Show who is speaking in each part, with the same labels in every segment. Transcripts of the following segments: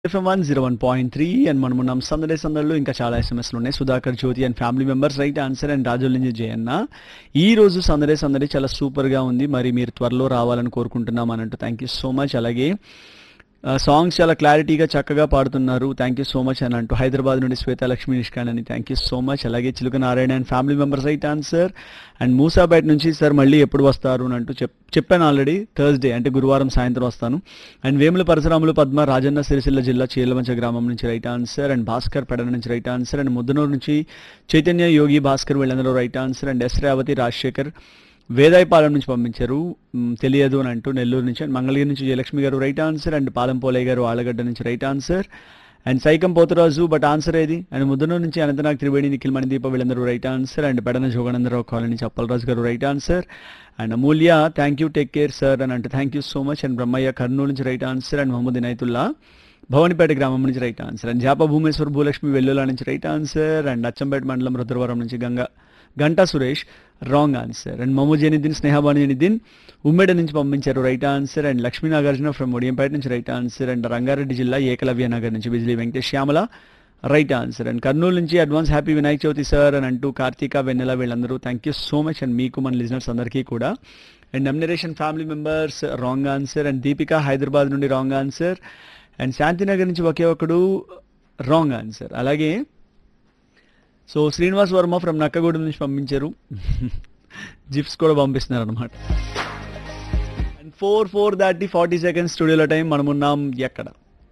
Speaker 1: FM one zero one point three and మనం ఉన్నాం సందడే సందడిలో ఇంకా చాలా ఎస్ఎంఎస్లు ఉన్నాయి Sudhakar Jyothi and family members right answer and Rajula నుంచి జయన్న ఈ రోజు సందడే సందడి చాలా సూపర్ గా ఉంది మరి మీరు త్వరలో రావాలని కోరుకుంటున్నాం అని అంటూ థ్యాంక్ యూ సో మచ్ అలాగే సాంగ్స్ చాలా క్లారిటీగా చక్కగా పాడుతున్నారు థ్యాంక్ యూ సో మచ్ అని అంటూ హైదరాబాద్ నుండి శ్వేత లక్ష్మీ నిష్కాన్ అని థ్యాంక్ యూ సో మచ్ అలాగే Chiluka Narayana and family members right answer and Moosapet నుంచి సార్ మళ్ళీ ఎప్పుడు వస్తారు అని అంటూ చెప్ చెప్పాను ఆల్రెడీ థర్స్డే అంటే గురువారం సాయంత్రం వస్తాను అండ్ వేముల పరశురాములు పద్మ రాజన్న సిరిసిల్ల జిల్లా చీలమంచ గ్రామం నుంచి right answer and Bhaskar Pedana నుంచి రైట్ ఆన్సర్ అండ్ ముద్దనూరు నుంచి చైతన్య యోగి భాస్కర్ వీళ్ళందరూ right answer and S Revathi Rajasekhar Vedayapalem నుంచి పంపించారు మ్, తెలియదు అని అంటూ నెల్లూరు నుంచి అండ్ మంగళగిరి నుంచి జయలక్ష్మి గారు right answer and Palem Polaiah గారు ఆలగడ్డ నుంచి right answer and Saikam Poturaju but answer ఏది అండ్ ముద్దనూరు నుంచి అనంతనాగ్ త్రివేణి నిఖిల్ మణిదీప వీళ్ళందరూ right answer and Pedana Joganandarao colony నుంచి అప్పలరాజు గారు right answer and Amulya thank you take care sir అని అంటే thank you so much and Brahmaiah Kurnool నుంచి right answer and Mohammed Inayatullah Bhavanipeta గ్రామం నుంచి right answer and Japa Bhumeshwar Bhulakshmi Vellula నుంచి రైట్ ఆన్సర్ అండ్ అచ్చంపేట మండలం రుద్రవరం నుంచి Ganga Ganta Suresh wrong answer and Mamu Janidin Snehabanu Janidin Ummeda నుంచి పంపించారు right answer and Lakshmi Nagarjuna from Odiyampeta నుంచి రైట్ ఆన్సర్ అండ్ రంగారెడ్డి జిల్లా ఏకలవ్య నగర్ నుంచి Bijili Venkatesh Shyamala right answer and Kurnool నుంచి advance happy Vinayaka Chavithi sir అని అంటూ కార్తీక వెన్నెల వీళ్ళందరూ thank you so much and మీకు మన లిజనర్స్ అందరికీ కూడా అండ్ నమ్నరేషన్ family members wrong answer and Deepika Hyderabad నుండి రాంగ్ ఆన్సర్ అండ్ శాంతినగర్ నుంచి ఒకే ఒకడు రాంగ్ ఆన్సర్ అలాగే సో శ్రీనివాస్ వర్మ ఫ్రమ్ నక్కగూడెం నుంచి పంపించారు జిప్స్ కూడా పంపిస్తున్నారు అనమాట అండ్ ఫోర్ ఫోర్ దాటి ఫార్టీ సెకండ్స్ స్టూడియోలో టైం మనం ఉన్నాం ఎక్కడ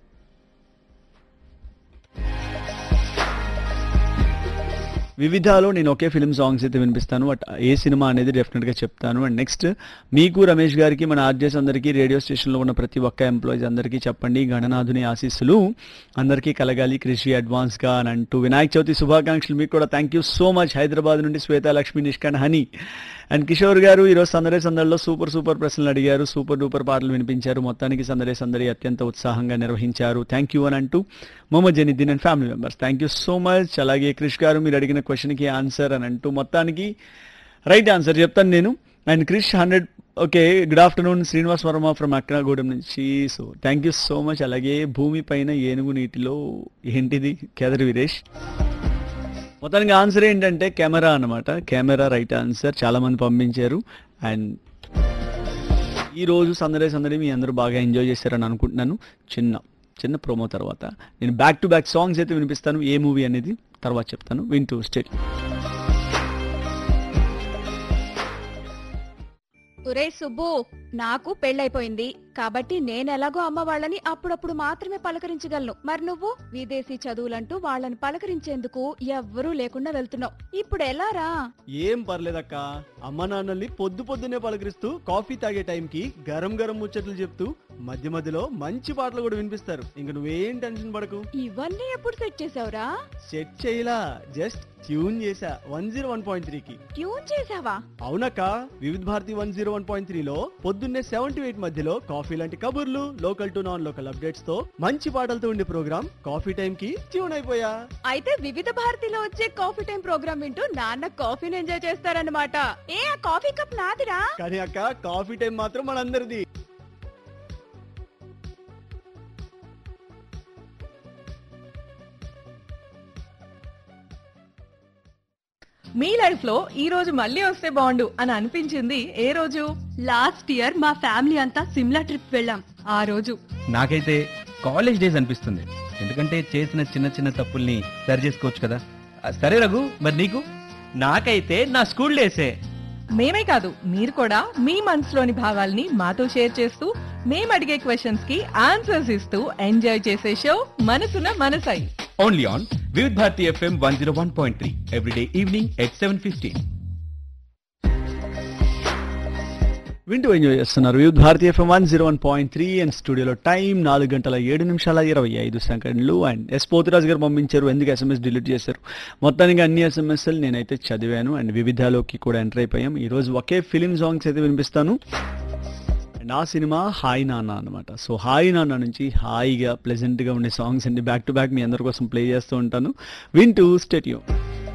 Speaker 1: వివిధాలో నేను ఒకే ఫిల్మ్ సాంగ్స్ అయితే వినిపిస్తాను బట్ ఏ సినిమా అనేది డెఫినెట్గా చెప్తాను అండ్ నెక్స్ట్ మీకు రమేష్ గారికి మన ఆర్జెస్ అందరికీ రేడియో స్టేషన్లో ఉన్న ప్రతి ఒక్క ఎంప్లాయీస్ అందరికీ చెప్పండి గణనాథుని ఆశీస్సులు అందరికీ కలగాలి కృషి అడ్వాన్స్గా అని అంటూ వినాయక చవితి శుభాకాంక్షలు మీకు కూడా thank you so much Hyderabad నుండి శ్వేత లక్ష్మి నిష్కాన్ హనీ అండ్ కిషోర్ గారు ఈరోజు సందడే సందడిలో సూపర్ సూపర్ ప్రశ్నలు అడిగారు సూపర్ డూపర్ పాటలు వినిపించారు మొత్తానికి సందడే సందడి అత్యంత ఉత్సాహంగా నిర్వహించారు థ్యాంక్ యూ అని అంటూ Mohammed Zainuddin and family members thank you so much అలాగే క్రిష్ గారు మీరు అడిగిన క్వశ్చన్కి ఆన్సర్ అని అంటూ మొత్తానికి రైట్ ఆన్సర్ చెప్తాను నేను and Krish hundred okay good afternoon Srinivas Varma from Akragudem నుంచి so thank you so much అలాగే భూమి పైన ఏనుగు నీటిలో ఏంటిది కేదర్ వీరేష్ మొత్తానికి ఆన్సర్ ఏంటంటే కెమెరా అన్నమాట కెమెరా రైట్ ఆన్సర్ చాలా మంది పంపించారు అండ్ ఈ రోజు సందడే సందడి మీ అందరూ బాగా ఎంజాయ్ చేశారని అనుకుంటున్నాను చిన్న చిన్న ప్రోమో తర్వాత నేను బ్యాక్ టు బ్యాక్ సాంగ్స్ అయితే వినిపిస్తాను ఏ మూవీ అనేది తర్వాత చెప్తాను వింటూ స్టేట్
Speaker 2: ఒరే సుబ్బు నాకు పెళ్ళైపోయింది కాబట్టి నేనెలాగో అమ్మ వాళ్ళని అప్పుడప్పుడు మాత్రమే పలకరించగలను మరి నువ్వు విదేశీ చదువులంటూ వాళ్ళని పలకరించేందుకు ఎవ్వరూ లేకుండా వెళ్తున్నావు ఇప్పుడు ఎలారా
Speaker 1: ఏం పర్లేదక్క అమ్మ నాన్నల్ని పొద్దు పొద్దునే పలకరిస్తూ కాఫీ తాగే టైంకి గరం గరం ముచ్చట్లు చెప్తూ మధ్య మధ్యలో మంచి పాటలు కూడా వినిపిస్తారు ఇంక నువ్వేం టెన్షన్ పడకు
Speaker 2: ఇవన్నీ ఎప్పుడు సెట్ చేసావురా
Speaker 1: సెట్ చేయలా జస్ట్ ట్యూన్ చేసా వన్ జీరో వన్ పాయింట్ త్రీకి
Speaker 2: ట్యూన్ చేసావా
Speaker 1: అవునక్క Vividh Bharati one zero one point త్రీలో పొద్దున్నే సెవెన్ టు ఎయిట్ మధ్యలో కాఫీ లాంటి కబుర్లు local to non local updates తో మంచి పాటలతో ఉండే ప్రోగ్రామ్ కాఫీ టైం కి ట్యూన్ అయిపోయా
Speaker 2: అయితే వివిధ భారతిలో వచ్చే కాఫీ టైం ప్రోగ్రామ్ వింటూ నాన్న కాఫీని ఎంజాయ్ చేస్తారన్నమాట ఏ ఆ కాఫీ కప్ నాదిరా
Speaker 1: కానీ అక్క కాఫీ టైం మాత్రం మనందరిది
Speaker 3: మీ లైఫ్ లో ఈ రోజు మళ్ళీ వస్తే బాగుండు అని అనిపించింది ఏ రోజు
Speaker 4: లాస్ట్ ఇయర్ మా ఫ్యామిలీ అంతా సిమ్లా ట్రిప్ వెళ్ళాం
Speaker 3: ఆ రోజు
Speaker 5: నాకైతే కాలేజ్ డేస్ అనిపిస్తుంది ఎందుకంటే చేసిన చిన్న చిన్న తప్పుల్ని సరి చేసుకోవచ్చు కదా ఆ, సరే రఘు మరి నీకు
Speaker 6: నాకైతే నా స్కూల్ డేసే
Speaker 3: మేమే కాదు మీరు కూడా మీ మనసులోని భావాల్ని మాతో షేర్ చేస్తూ మేము అడిగే క్వశ్చన్స్ కి ఆన్సర్స్ ఇస్తూ ఎంజాయ్ చేసే show Manasuna Manasai
Speaker 5: only on Vividh Bharati FM one zero one point three everyday evening at seven fifteen
Speaker 1: వింటూ ఎంజాయ్ చేస్తున్నారు Vividh Bharati FM one zero one point three and స్టూడియోలో టైం నాలుగు గంటల ఏడు నిమిషాల ఇరవై ఐదు సెకండ్లు అండ్ ఎస్ పోతురాజు గారు పంపించారు ఎందుకు ఎస్ఎంఎస్ డిలీట్ చేశారు మొత్తానికి అన్ని ఎస్ఎంఎస్లు నేనైతే చదివాను అండ్ వివిధాలోకి కూడా ఎంటర్ అయిపోయాం ఈ రోజు ఒకే ఫిలిం సాంగ్స్ అయితే వినిపిస్తాను అండ్ ఆ సినిమా హాయ్ నాన్న అనమాట సో హాయ్ నాన్న నుంచి హాయిగా ప్లెజెంట్గా ఉండే సాంగ్స్ అండి బ్యాక్ టు బ్యాక్ మీ అందరి కోసం ప్లే చేస్తూ ఉంటాను వింటూ స్టేట్యూ